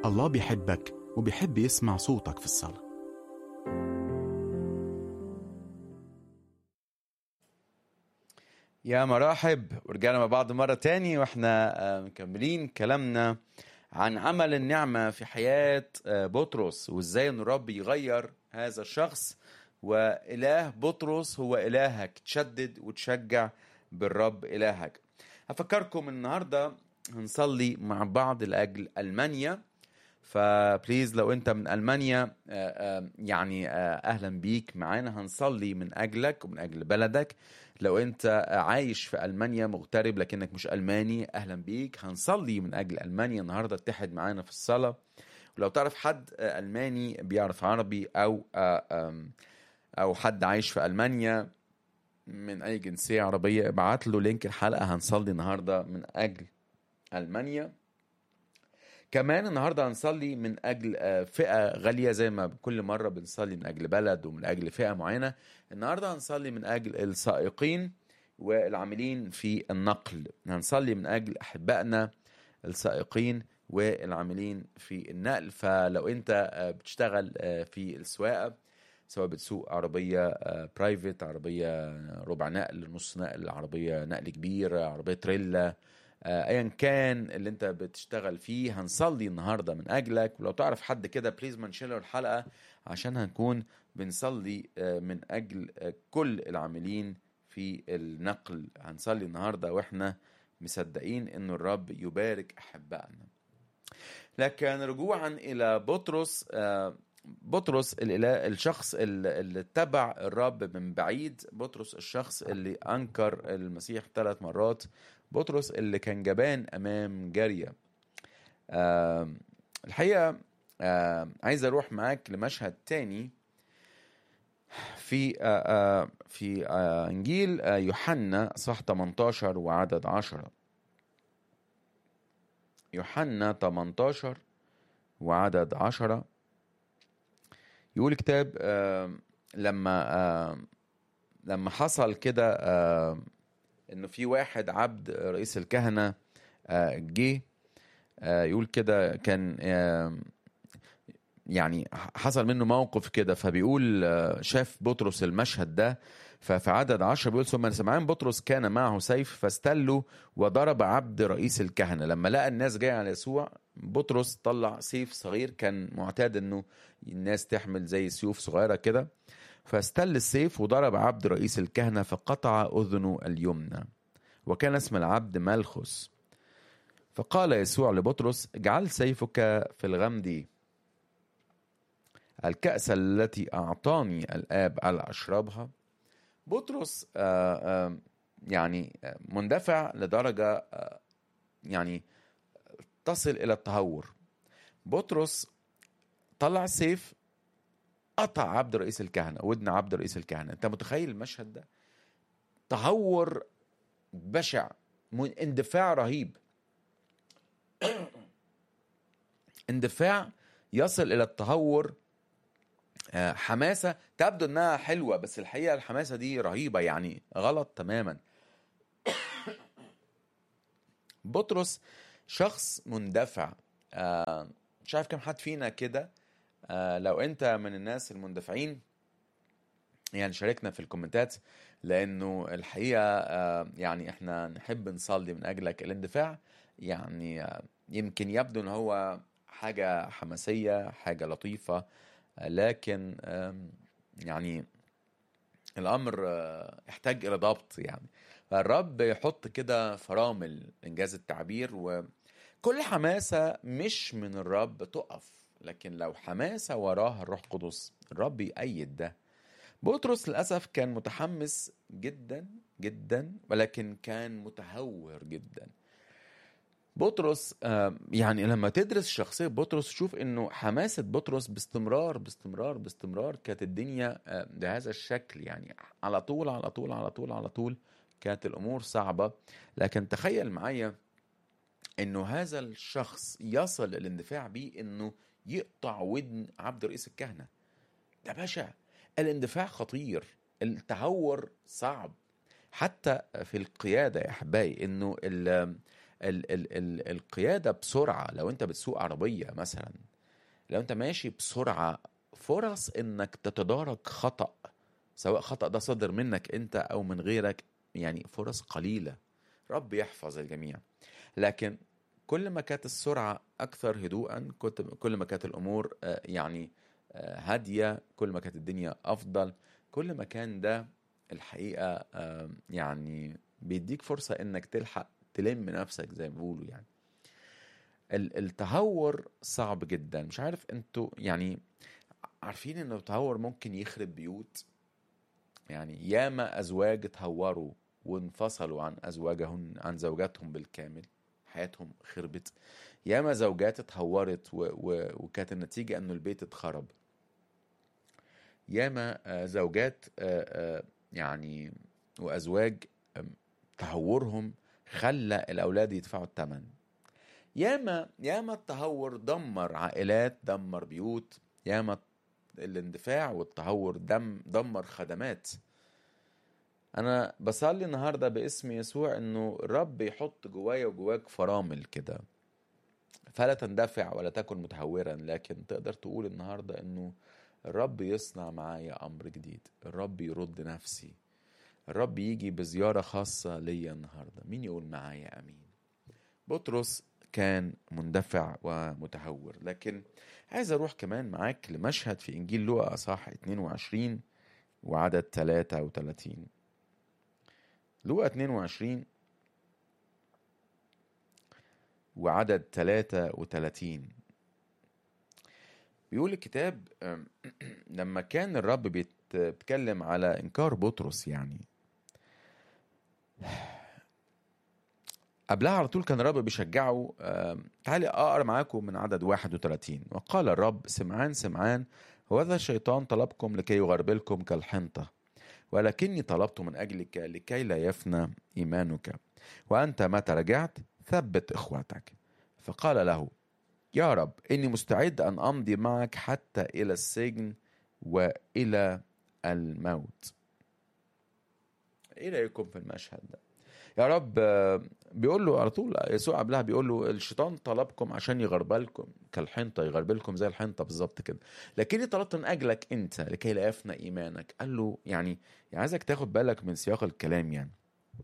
الله بيحبك وبيحب يسمع صوتك في الصلاة يا مرحب ورجعنا مع بعض مرة تاني واحنا آه، مكملين كلامنا عن عمل النعمة في حياة آه، بطرس وازاي ان الرب يغير هذا الشخص وإله بطرس هو إلهك تشدد وتشجع بالرب إلهك هفكركم النهاردة هنصلي مع بعض لأجل ألمانيا فبليز لو انت من المانيا آه، آه، يعني آه، اهلا بيك معانا هنصلي من اجلك ومن اجل بلدك لو انت عايش في المانيا مغترب لكنك مش الماني اهلا بيك هنصلي من اجل المانيا النهارده اتحد معانا في الصلاه ولو تعرف حد آه، الماني بيعرف عربي او آه، آم، او حد عايش في المانيا من اي جنسيه عربيه ابعت له لينك الحلقه هنصلي النهارده من اجل المانيا كمان النهارده هنصلي من اجل آه، فئه غاليه زي ما كل مره بنصلي من اجل بلد ومن اجل فئه معينه النهارده هنصلي من اجل السائقين والعاملين في النقل هنصلي من اجل احبائنا السائقين والعاملين في النقل فلو انت آه، بتشتغل آه، في السواقه سواء بتسوق عربيه برايفت عربيه ربع نقل نص نقل عربيه نقل كبير عربيه تريلا آه، ايا كان اللي انت بتشتغل فيه هنصلي النهارده من اجلك ولو تعرف حد كده بليز ما نشيله الحلقه عشان هنكون بنصلي آه، من اجل آه، كل العاملين في النقل هنصلي النهارده واحنا مصدقين ان الرب يبارك احبائنا لكن رجوعا الى بطرس آه، بطرس الإله الشخص اللي اللي اتبع الرب من بعيد بطرس الشخص اللي أنكر المسيح ثلاث مرات بطرس اللي كان جبان أمام جارية آم، الحقيقة آم، عايز أروح معاك لمشهد تاني في آه، آه، في آه، إنجيل آه، يوحنا صح 18 وعدد 10 يوحنا 18 وعدد 10 يقول كتاب آم، لما آم، لما حصل كده آم، انه في واحد عبد رئيس الكهنه آه، جه آه، يقول كده كان آم، يعني حصل منه موقف كده فبيقول آه، شاف بطرس المشهد ده ففي عدد عشر بيقول ثم سمعان بطرس كان معه سيف فاستله وضرب عبد رئيس الكهنة لما لقى الناس جاية على يسوع بطرس طلع سيف صغير كان معتاد انه الناس تحمل زي سيوف صغيرة كده فاستل السيف وضرب عبد رئيس الكهنة فقطع أذنه اليمنى وكان اسم العبد ملخس فقال يسوع لبطرس اجعل سيفك في الغمد الكأس التي أعطاني الآب ألا أشربها بطرس آه، آه، يعني آه، مندفع لدرجة آه، يعني تصل إلى التهور بطرس طلع سيف قطع عبد رئيس الكهنة ودن عبد رئيس الكهنة أنت متخيل المشهد ده تهور بشع من- اندفاع رهيب اندفاع يصل إلى التهور آه، حماسة تبدو انها حلوة بس الحقيقة الحماسة دي رهيبة يعني غلط تماما بطرس شخص مندفع آه، مش عارف كم حد فينا كده آه، لو انت من الناس المندفعين يعني شاركنا في الكومنتات لانه الحقيقة آه، يعني احنا نحب نصلي من اجلك الاندفاع يعني آه، يمكن يبدو ان هو حاجة حماسية حاجة لطيفة لكن آم، يعني الامر آه، يحتاج الى ضبط يعني فالرب يحط كده فرامل انجاز التعبير وكل حماسه مش من الرب تقف لكن لو حماسه وراها الروح القدس الرب يأيد ده بطرس للاسف كان متحمس جدا جدا ولكن كان متهور جدا بطرس آه، يعني لما تدرس شخصية بطرس شوف انه حماسة بطرس باستمرار باستمرار باستمرار كانت الدنيا آه، بهذا الشكل يعني على طول على طول على طول على طول كانت الامور صعبة لكن تخيل معايا انه هذا الشخص يصل الاندفاع بيه انه يقطع ودن عبد رئيس الكهنة ده بشع الاندفاع خطير التهور صعب حتى في القيادة يا أحبائي إنه ال- ال ال ال القياده بسرعه لو انت بتسوق عربيه مثلا لو انت ماشي بسرعه فرص انك تتدارك خطا سواء خطا ده صدر منك انت او من غيرك يعني فرص قليله رب يحفظ الجميع لكن كل ما كانت السرعه اكثر هدوءا كنت كل ما كانت الامور آه، يعني آه، هاديه كل ما كانت الدنيا افضل كل ما كان ده الحقيقه آه، يعني بيديك فرصه انك تلحق تلم نفسك زي ما بيقولوا يعني ال- التهور صعب جدا مش عارف انتوا يعني عارفين ان التهور ممكن يخرب بيوت يعني ياما ازواج تهوروا وانفصلوا عن ازواجهن عن زوجاتهم بالكامل حياتهم خربت ياما زوجات اتهورت و... و... وكانت النتيجة انه البيت اتخرب ياما آه، زوجات آه، آه، يعني وازواج آم، تهورهم خلى الاولاد يدفعوا الثمن ياما ياما التهور دمر عائلات دمر بيوت ياما الاندفاع والتهور دم دمر خدمات انا بصلي النهارده باسم يسوع انه الرب يحط جوايا وجواك فرامل كده فلا تندفع ولا تكن متهورا لكن تقدر تقول النهارده انه الرب يصنع معايا امر جديد الرب يرد نفسي الرب يجي بزيارة خاصة ليا النهاردة مين يقول معايا امين بطرس كان مندفع ومتهور لكن عايز اروح كمان معاك لمشهد في انجيل لوقا اصحاح 22 وعدد 33 لوقا 22 وعدد 33 بيقول الكتاب أم، لما كان الرب بيت- بيتكلم على انكار بطرس يعني قبلها على طول كان الرب بيشجعه أم، تعالي اقرا معاكم من عدد 31 وقال الرب سمعان سمعان وهذا الشيطان طلبكم لكي يغربلكم كالحنطه ولكني طلبت من اجلك لكي لا يفنى ايمانك وانت متى رجعت ثبت اخوتك فقال له يا رب اني مستعد ان امضي معك حتى الى السجن والى الموت ايه رايكم في المشهد ده يا رب آه، بيقول له على طول يسوع قبلها بيقول له الشيطان طلبكم عشان يغربلكم كالحنطه يغربلكم زي الحنطه بالظبط كده لكني طلبت من اجلك انت لكي لا يفنى ايمانك قال له يعني يعني عايزك تاخد بالك من سياق الكلام يعني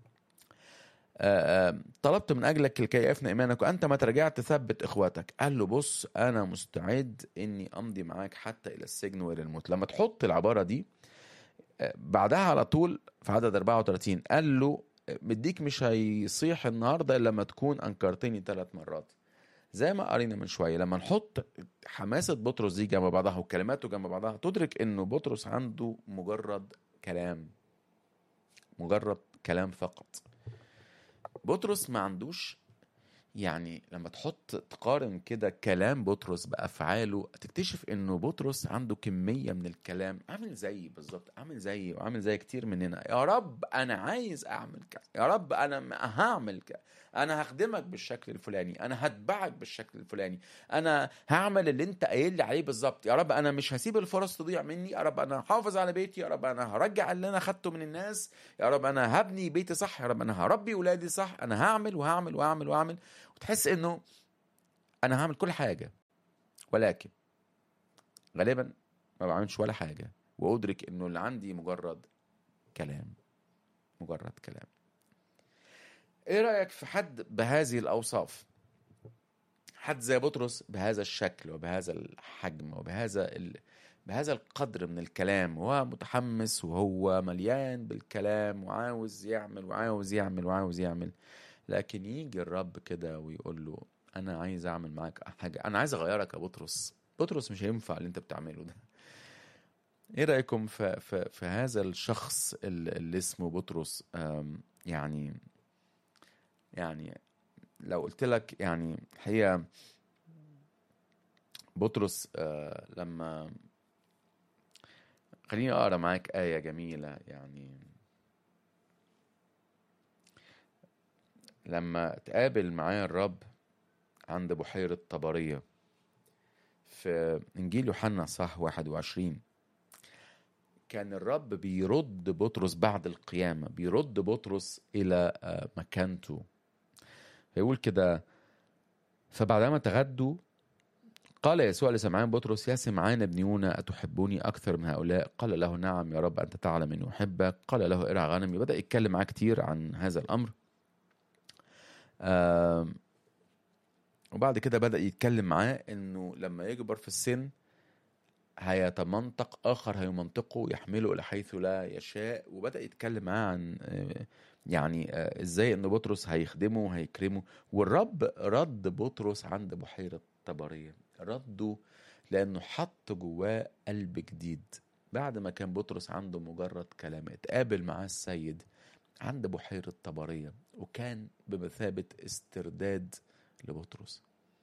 آه، آه، طلبت من اجلك لكي يفنى ايمانك وانت ما رجعت ثبت اخواتك قال له بص انا مستعد اني امضي معاك حتى الى السجن والى الموت لما تحط العباره دي آه، بعدها على طول في عدد 34 قال له آه، مديك مش هيصيح النهارده الا لما تكون انكرتني ثلاث مرات زي ما قرينا من شويه لما نحط حماسه بطرس دي جنب بعضها وكلماته جنب بعضها تدرك انه بطرس عنده مجرد كلام مجرد كلام فقط بطرس ما عندوش يعني لما تحط تقارن كده كلام بطرس بافعاله تكتشف انه بطرس عنده كميه من الكلام عامل زيي بالظبط عامل زيي وعامل زي كتير مننا يا رب انا عايز اعمل كذا يا رب انا م- هعمل كذا انا هخدمك بالشكل الفلاني انا هتبعك بالشكل الفلاني انا هعمل اللي انت قايل لي عليه بالظبط يا رب انا مش هسيب الفرص تضيع مني يا رب انا هحافظ على بيتي يا رب انا هرجع اللي انا خدته من الناس يا رب انا هبني بيتي صح يا رب انا هربي ولادي صح انا هعمل وهعمل وهعمل وهعمل وتحس انه انا هعمل كل حاجه ولكن غالبا ما بعملش ولا حاجه وادرك انه اللي عندي مجرد كلام مجرد كلام ايه رايك في حد بهذه الاوصاف حد زي بطرس بهذا الشكل وبهذا الحجم وبهذا ال... بهذا القدر من الكلام وهو متحمس وهو مليان بالكلام وعاوز يعمل وعاوز يعمل وعاوز يعمل لكن يجي الرب كده ويقول له انا عايز اعمل معاك حاجه انا عايز اغيرك يا بطرس بطرس مش هينفع اللي انت بتعمله ده ايه رايكم في في, في هذا الشخص ال- اللي اسمه بطرس أم، يعني يعني لو قلت لك يعني الحقيقه بطرس آه، لما خليني اقرا معاك ايه جميله يعني لما تقابل معايا الرب عند بحيرة طبرية في إنجيل يوحنا صح 21 كان الرب بيرد بطرس بعد القيامة بيرد بطرس إلى آه، مكانته فيقول كده فبعدما تغدوا قال يسوع لسمعان بطرس يا سمعان ابن يونا أتحبوني أكثر من هؤلاء قال له نعم يا رب أنت تعلم أني أحبك قال له ارعى غنمي بدأ يتكلم معاه كتير عن هذا الأمر آم، وبعد كده بدأ يتكلم معاه أنه لما يكبر في السن هيتمنطق آخر هيمنطقه يحمله إلى حيث لا يشاء وبدأ يتكلم معاه عن آه، يعني آه، إزاي أن بطرس هيخدمه وهيكرمه والرب رد بطرس عند بحيرة طبرية رده لأنه حط جواه قلب جديد بعد ما كان بطرس عنده مجرد كلام اتقابل معاه السيد عند بحيرة طبرية وكان بمثابة استرداد لبطرس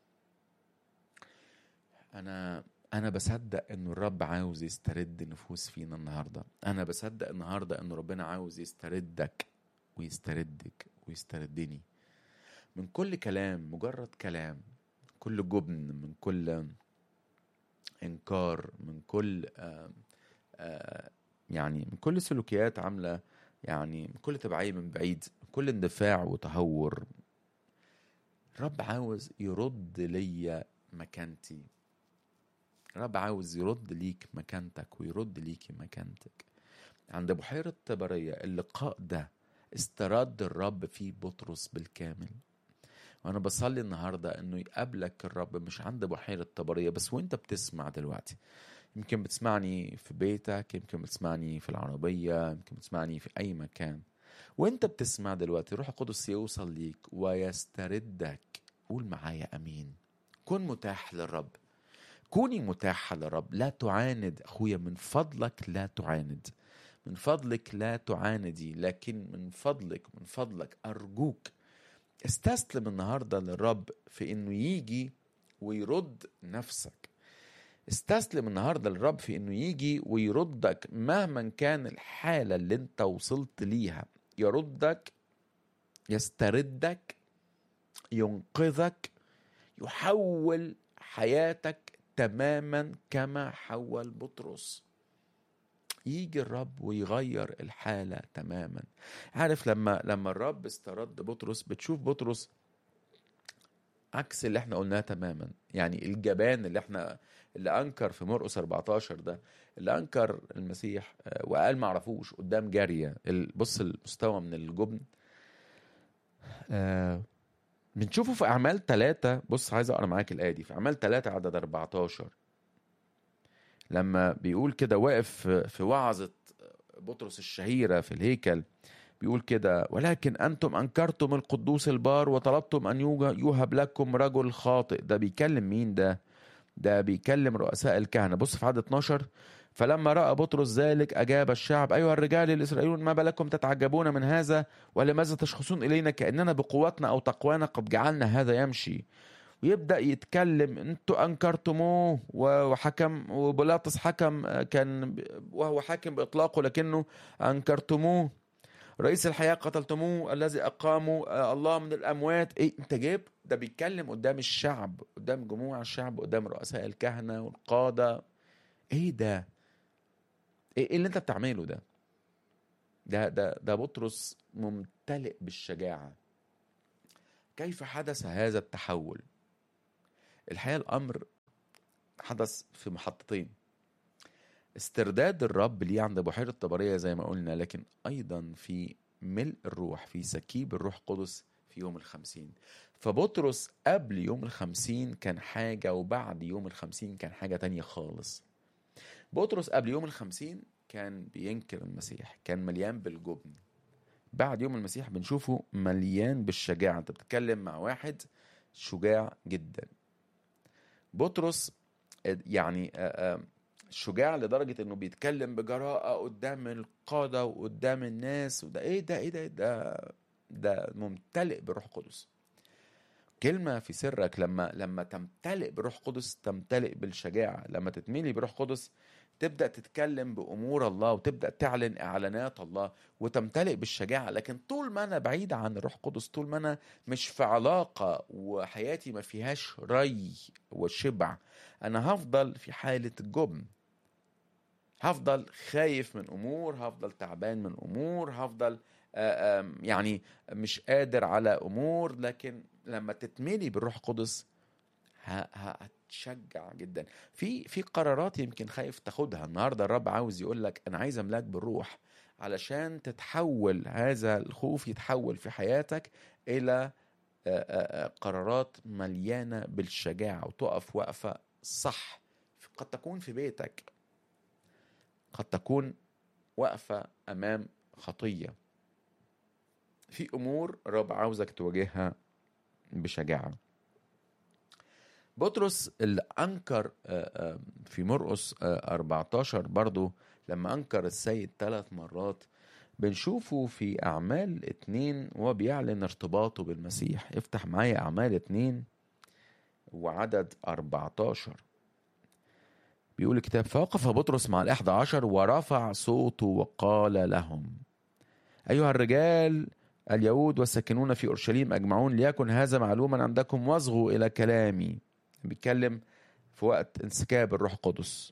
أنا أنا بصدق إنه الرب عاوز يسترد نفوس فينا النهاردة أنا بصدق النهاردة إنه ربنا عاوز يستردك ويستردك ويستردني من كل كلام مجرد كلام كل جبن من كل انكار من كل آه آه يعني من كل سلوكيات عامله يعني من كل تبعيه من بعيد من كل اندفاع وتهور الرب عاوز يرد ليا مكانتي الرب عاوز يرد ليك مكانتك ويرد ليكي مكانتك عند بحيرة طبرية اللقاء ده استرد الرب فيه بطرس بالكامل وانا بصلي النهارده انه يقابلك الرب مش عند بحيره طبريه بس وانت بتسمع دلوقتي يمكن بتسمعني في بيتك يمكن بتسمعني في العربيه يمكن بتسمعني في اي مكان وانت بتسمع دلوقتي روح القدس يوصل ليك ويستردك قول معايا امين كن متاح للرب كوني متاحة للرب لا تعاند أخويا من فضلك لا تعاند من فضلك لا تعاندي لكن من فضلك من فضلك أرجوك استسلم النهارده للرب في انه يجي ويرد نفسك استسلم النهارده للرب في انه يجي ويردك مهما كان الحاله اللي انت وصلت ليها يردك يستردك ينقذك يحول حياتك تماما كما حول بطرس يجي الرب ويغير الحالة تماما عارف لما لما الرب استرد بطرس بتشوف بطرس عكس اللي احنا قلناه تماما يعني الجبان اللي احنا اللي انكر في مرقس 14 ده اللي انكر المسيح آه، وقال ما عرفوش قدام جاريه ال- بص المستوى من الجبن آه، بنشوفه في اعمال ثلاثة بص عايز اقرا معاك الايه دي في اعمال ثلاثة عدد 14 لما بيقول كده واقف في- في وعظة بطرس الشهيرة في الهيكل بيقول كده ولكن أنتم أنكرتم القدوس البار وطلبتم أن يوجا- يوهب لكم رجل خاطئ ده بيكلم مين ده ده بيكلم رؤساء الكهنة بص في عدد 12 فلما رأى بطرس ذلك أجاب الشعب أيها الرجال الإسرائيليون ما بالكم تتعجبون من هذا ولماذا تشخصون إلينا كأننا بقوتنا أو تقوانا قد جعلنا هذا يمشي ويبدا يتكلم انتوا انكرتموه و- وحكم وبيلاطس حكم آه، كان ب- وهو حاكم باطلاقه لكنه انكرتموه رئيس الحياه قتلتموه الذي اقاموا آه، الله من الاموات ايه انت جايب ده بيتكلم قدام الشعب قدام جموع الشعب قدام رؤساء الكهنه والقاده ايه ده ايه إيه اللي انت بتعمله ده ده ده ده بطرس ممتلئ بالشجاعه كيف حدث هذا التحول الحقيقه الامر حدث في محطتين استرداد الرب ليه عند بحيرة طبرية زي ما قلنا لكن أيضا في ملء الروح في سكيب الروح القدس في يوم الخمسين فبطرس قبل يوم الخمسين كان حاجة وبعد يوم الخمسين كان حاجة تانية خالص بطرس قبل يوم الخمسين كان بينكر المسيح كان مليان بالجبن بعد يوم المسيح بنشوفه مليان بالشجاعة انت بتتكلم مع واحد شجاع جدا بطرس يعني آه، آه، شجاع لدرجة انه بيتكلم بجراءة قدام القادة وقدام الناس وده ايه ده ايه ده ده ده ممتلئ بالروح القدس كلمة في سرك لما لما تمتلئ بالروح القدس تمتلئ بالشجاعة لما تتملي بالروح القدس تبدأ تتكلم بأمور الله وتبدأ تعلن إعلانات الله وتمتلئ بالشجاعة لكن طول ما أنا بعيد عن الروح القدس طول ما أنا مش في علاقة وحياتي ما فيهاش ري وشبع أنا هفضل في حالة الجبن هفضل خايف من امور هفضل تعبان من امور هفضل آه، آم، يعني مش قادر على امور لكن لما تتملي بالروح القدس ه- ه- هتشجع جدا في في قرارات يمكن خايف تاخدها النهارده الرب عاوز يقول لك انا عايز املاك بالروح علشان تتحول هذا الخوف يتحول في حياتك الى آه، آه، آه، قرارات مليانه بالشجاعه وتقف وقفه صح قد تكون في بيتك قد تكون واقفه امام خطيه في امور الرب عاوزك تواجهها بشجاعه بطرس اللي انكر آه، آه، في مرقس آه، 14 برضو لما انكر السيد ثلاث مرات بنشوفه في اعمال اتنين وهو بيعلن ارتباطه بالمسيح افتح معايا اعمال اتنين وعدد 14 بيقول الكتاب فوقف بطرس مع الأحد عشر ورفع صوته وقال لهم أيها الرجال اليهود والساكنون في أورشليم أجمعون ليكن هذا معلوما عندكم واصغوا إلى كلامي بيتكلم في وقت انسكاب الروح القدس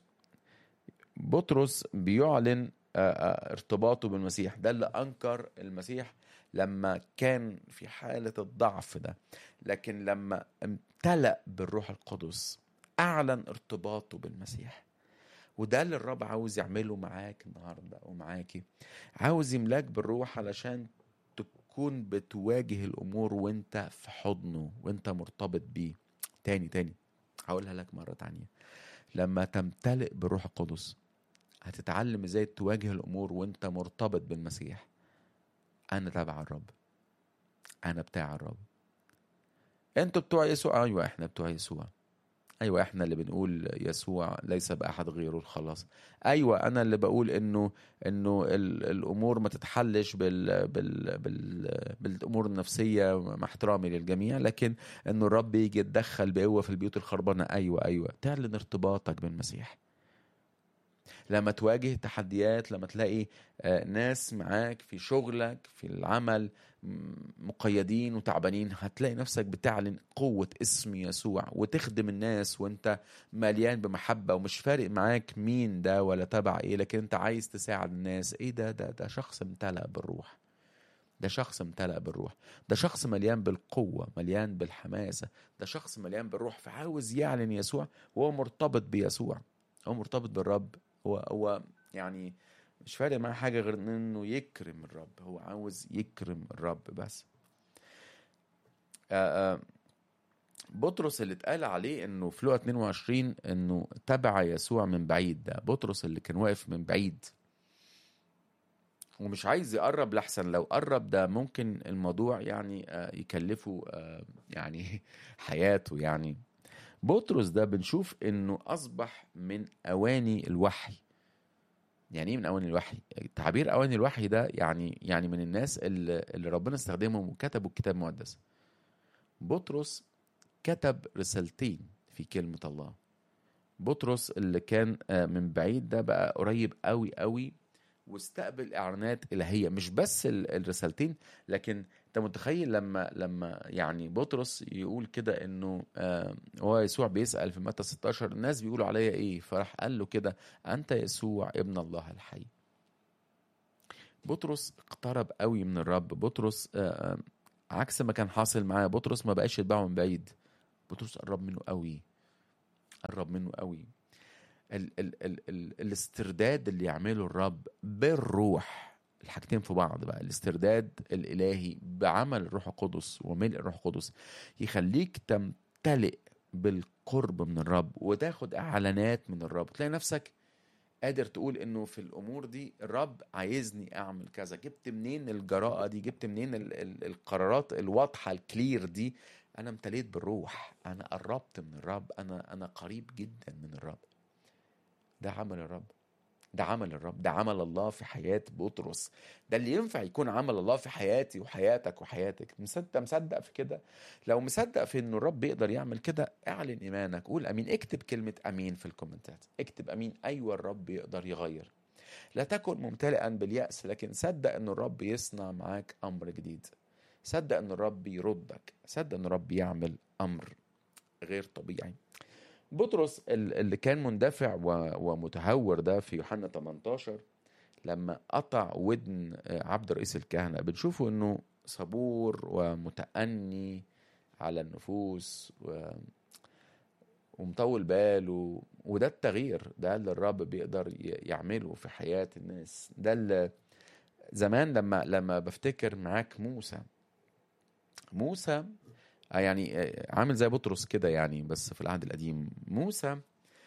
بطرس بيعلن آه، آه، ارتباطه بالمسيح ده اللي أنكر المسيح لما كان في حالة الضعف ده لكن لما امتلأ بالروح القدس أعلن ارتباطه بالمسيح وده اللي الرب عاوز يعمله معاك النهارده ومعاكي عاوز يملاك بالروح علشان تكون بتواجه الامور وانت في حضنه وانت مرتبط بيه تاني تاني هقولها لك مرة تانية لما تمتلئ بالروح القدس هتتعلم ازاي تواجه الامور وانت مرتبط بالمسيح انا تبع الرب انا بتاع الرب انتوا بتوع يسوع ايوه احنا بتوع يسوع ايوه احنا اللي بنقول يسوع ليس باحد غيره الخلاص ايوه انا اللي بقول انه انه ال- الامور ما تتحلش بال بال بال بالامور النفسيه مع احترامي للجميع لكن انه الرب يجي يتدخل بقوه في البيوت الخربانه ايوه ايوه تعلن ارتباطك بالمسيح لما تواجه تحديات لما تلاقي آه، ناس معاك في شغلك في العمل م- مقيدين وتعبانين هتلاقي نفسك بتعلن قوة اسم يسوع وتخدم الناس وانت مليان بمحبة ومش فارق معاك مين ده ولا تبع ايه لكن انت عايز تساعد الناس ايه ده ده ده شخص امتلأ بالروح ده شخص امتلأ بالروح ده شخص مليان بالقوة مليان بالحماسة ده شخص مليان بالروح فعاوز يعلن يسوع وهو مرتبط بيسوع هو مرتبط بالرب هو هو يعني مش فارق معاه حاجة غير انه يكرم الرب هو عاوز يكرم الرب بس آه، آه، بطرس اللي اتقال عليه انه في لقا 22 انه تبع يسوع من بعيد ده بطرس اللي كان واقف من بعيد ومش عايز يقرب لحسن لو قرب ده ممكن الموضوع يعني آه، يكلفه آه، يعني حياته يعني بطرس ده بنشوف انه اصبح من اواني الوحي يعني ايه من اواني الوحي تعبير اواني الوحي ده يعني يعني من الناس اللي, اللي ربنا استخدمهم وكتبوا الكتاب المقدس بطرس كتب رسالتين في كلمة الله بطرس اللي كان آه، من بعيد ده بقى قريب قوي قوي واستقبل اعلانات الهيه مش بس ال- الرسالتين لكن انت متخيل لما لما يعني بطرس يقول كده انه آه، هو يسوع بيسال في متى 16 الناس بيقولوا عليا ايه فراح قال له كده انت يسوع ابن الله الحي بطرس اقترب قوي من الرب بطرس آه، آه، عكس ما كان حاصل معاه بطرس ما بقاش يتبعه من بعيد بطرس قرب منه قوي قرب منه قوي ال ال ال ال الاسترداد اللي يعمله الرب بالروح الحاجتين في بعض بقى الاسترداد الالهي بعمل الروح القدس وملء الروح القدس يخليك تمتلئ بالقرب من الرب وتاخد اعلانات من الرب تلاقي نفسك قادر تقول انه في الامور دي الرب عايزني اعمل كذا جبت منين الجراءه دي جبت منين ال ال القرارات الواضحه الكلير دي انا امتليت بالروح انا قربت من الرب انا انا قريب جدا من الرب ده عمل الرب ده عمل الرب ده عمل الله في حياة بطرس ده اللي ينفع يكون عمل الله في حياتي وحياتك وحياتك مصدق مصدق في كده لو مصدق في انه الرب يقدر يعمل كده اعلن ايمانك قول امين اكتب كلمة امين في الكومنتات اكتب امين ايوه الرب يقدر يغير لا تكن ممتلئا باليأس لكن صدق ان الرب يصنع معاك امر جديد صدق ان الرب يردك صدق ان الرب يعمل امر غير طبيعي بطرس ال- اللي كان مندفع و- ومتهور ده في يوحنا 18 لما قطع ودن آه، عبد رئيس الكهنة بنشوفه انه صبور ومتأني على النفوس و... ومطول باله وده التغيير ده اللي الرب بيقدر ي- يعمله في حياة الناس ده اللي زمان لما لما بفتكر معاك موسى موسى آه يعني آه، عامل زي بطرس كده يعني بس في العهد القديم موسى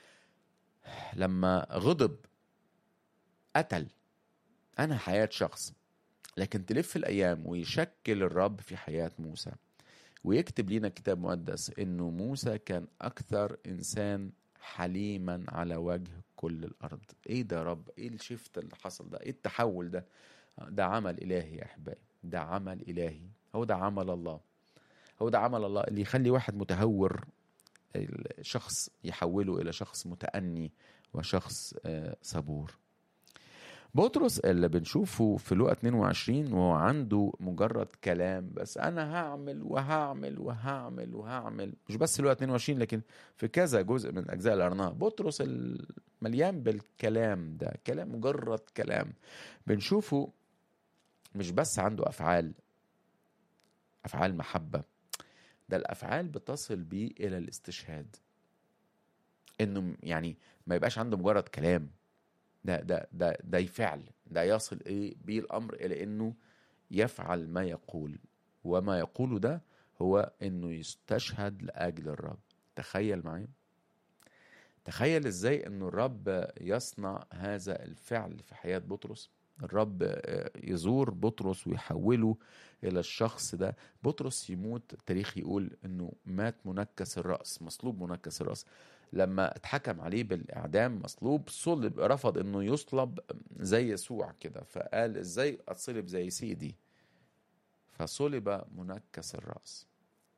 لما غضب قتل أنا حياة شخص لكن تلف الأيام ويشكل الرب في حياة موسى ويكتب لنا كتاب مقدس إنه موسى كان أكثر إنسان حليما على وجه كل الأرض إيه ده يا رب إيه الشفت اللي حصل ده إيه التحول ده ده عمل إلهي يا أحبائي ده عمل إلهي هو ده عمل الله هو ده عمل الله اللي يخلي واحد متهور الشخص يحوله إلى شخص متأني وشخص آه، صبور بطرس اللي بنشوفه في لقا 22 وهو عنده مجرد كلام بس انا هعمل وهعمل وهعمل وهعمل مش بس لقا 22 لكن في كذا جزء من اجزاء الارناء بطرس المليان بالكلام ده كلام مجرد كلام بنشوفه مش بس عنده افعال افعال محبه ده الافعال بتصل بيه الى الاستشهاد انه يعني ما يبقاش عنده مجرد كلام ده ده ده ده فعل ده يصل ايه بيه الامر الى انه يفعل ما يقول وما يقوله ده هو انه يستشهد لاجل الرب تخيل معايا تخيل ازاي انه الرب يصنع هذا الفعل في حياة بطرس الرب آه، يزور بطرس ويحوله الى الشخص ده بطرس يموت التاريخ يقول انه مات منكس الراس مصلوب منكس الراس لما اتحكم عليه بالاعدام مصلوب صلب رفض انه يصلب زي يسوع كده فقال ازاي اتصلب زي سيدي فصلب منكس الراس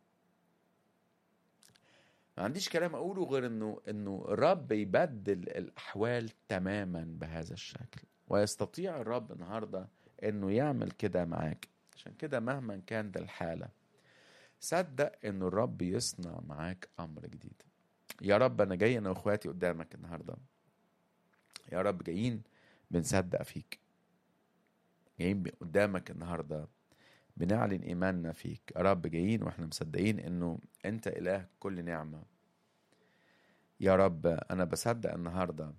ما عنديش كلام اقوله غير انه انه الرب يبدل الاحوال تماما بهذا الشكل ويستطيع الرب النهارده انه يعمل كده معاك عشان كده مهما كان ده الحاله صدق انه الرب يصنع معاك امر جديد يا رب انا جاي انا واخواتي قدامك النهارده يا رب جايين بنصدق فيك جايين قدامك النهارده بنعلن ايماننا فيك يا رب جايين واحنا مصدقين انه انت اله كل نعمه يا رب انا بصدق النهارده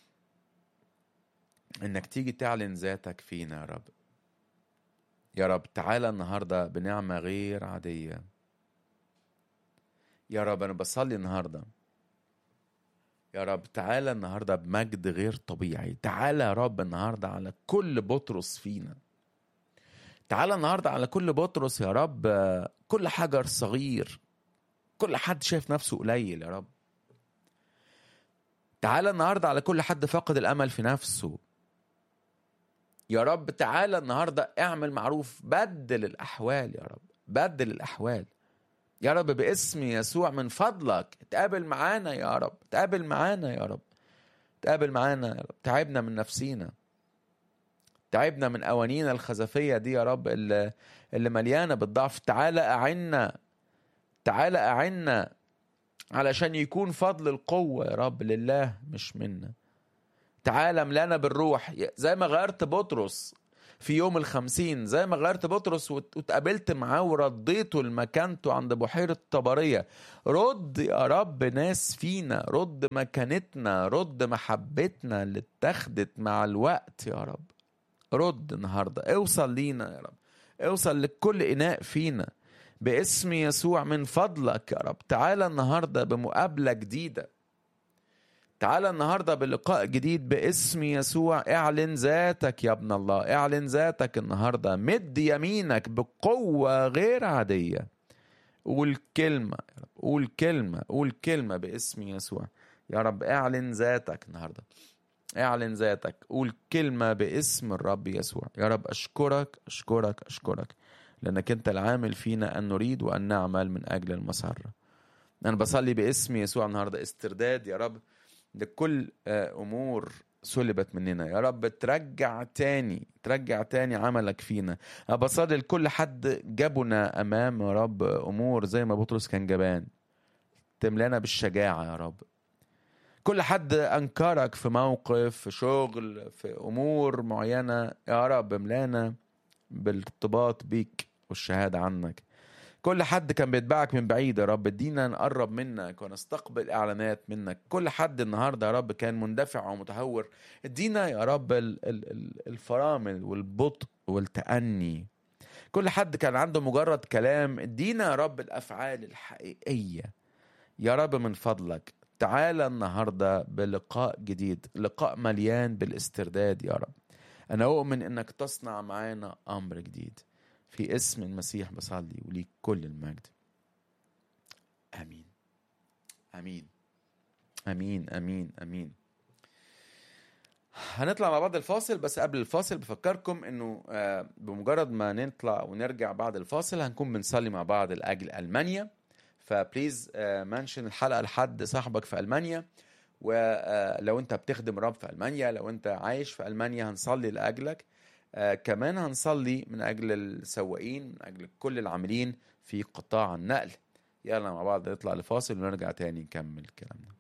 انك تيجي تعلن ذاتك فينا يا رب يا رب تعالى النهارده بنعمه غير عاديه يا رب انا بصلي النهارده يا رب تعالى النهارده بمجد غير طبيعي تعالى يا رب النهارده على كل بطرس فينا تعالى النهارده على كل بطرس يا رب آه، كل حجر صغير كل حد شايف نفسه قليل يا رب تعالى النهارده على كل حد فاقد الامل في نفسه يا رب تعالى النهارده اعمل معروف بدل الاحوال يا رب بدل الاحوال يا رب باسم يسوع من فضلك تقابل معانا يا رب تقابل معانا يا رب تقابل معانا يا رب تعبنا من نفسينا تعبنا من قوانين الخزفية دي يا رب اللي, اللي مليانة بالضعف تعالى أعنا تعالى أعنا علشان يكون فضل القوة يا رب لله مش منا تعالى ملانا بالروح زي ما غيرت بطرس في يوم الخمسين زي ما غيرت بطرس وت- واتقابلت معاه ورديته لمكانته عند بحيرة طبرية رد يا رب ناس فينا رد مكانتنا رد محبتنا اللي اتخذت مع الوقت يا رب رد النهاردة اوصل لينا يا رب اوصل لكل إناء فينا باسم يسوع من فضلك يا رب تعالى النهاردة بمقابلة جديدة تعالى النهاردة بلقاء جديد باسم يسوع اعلن ذاتك يا ابن الله اعلن ذاتك النهاردة مد يمينك بقوة غير عادية قول كلمة يا رب قول كلمة قول كلمة باسم يسوع يا رب اعلن ذاتك النهاردة اعلن ذاتك قول كلمة باسم الرب يسوع يا رب أشكرك أشكرك أشكرك لأنك أنت العامل فينا أن نريد وأن نعمل من أجل المسرة أنا بصلي باسم يسوع النهاردة استرداد يا رب لكل آه، أمور سلبت مننا يا رب ترجع تاني ترجع تاني عملك فينا أنا بصلي لكل حد جابنا أمام يا رب أمور زي ما بطرس كان جبان تملانا بالشجاعة يا رب كل حد انكرك في موقف في شغل في امور معينه يا رب ملانا بالارتباط بيك والشهاده عنك كل حد كان بيتبعك من بعيد يا رب ادينا نقرب منك ونستقبل اعلانات منك كل حد النهارده يا رب كان مندفع ومتهور ادينا يا رب ال- ال- ال- الفرامل والبطء والتأني كل حد كان عنده مجرد كلام ادينا يا رب الافعال الحقيقيه يا رب من فضلك تعالى النهارده بلقاء جديد لقاء مليان بالاسترداد يا رب انا اؤمن انك تصنع معانا امر جديد في اسم المسيح بصلي وليك كل المجد امين امين امين امين امين هنطلع مع بعض الفاصل بس قبل الفاصل بفكركم انه آه، بمجرد ما نطلع ونرجع بعد الفاصل هنكون بنصلي مع بعض لاجل المانيا فبليز منشن الحلقه لحد صاحبك في المانيا ولو انت بتخدم رب في المانيا لو انت عايش في المانيا هنصلي لاجلك آه، كمان هنصلي من اجل السواقين من اجل كل العاملين في قطاع النقل يلا مع بعض نطلع لفاصل ونرجع تاني نكمل كلامنا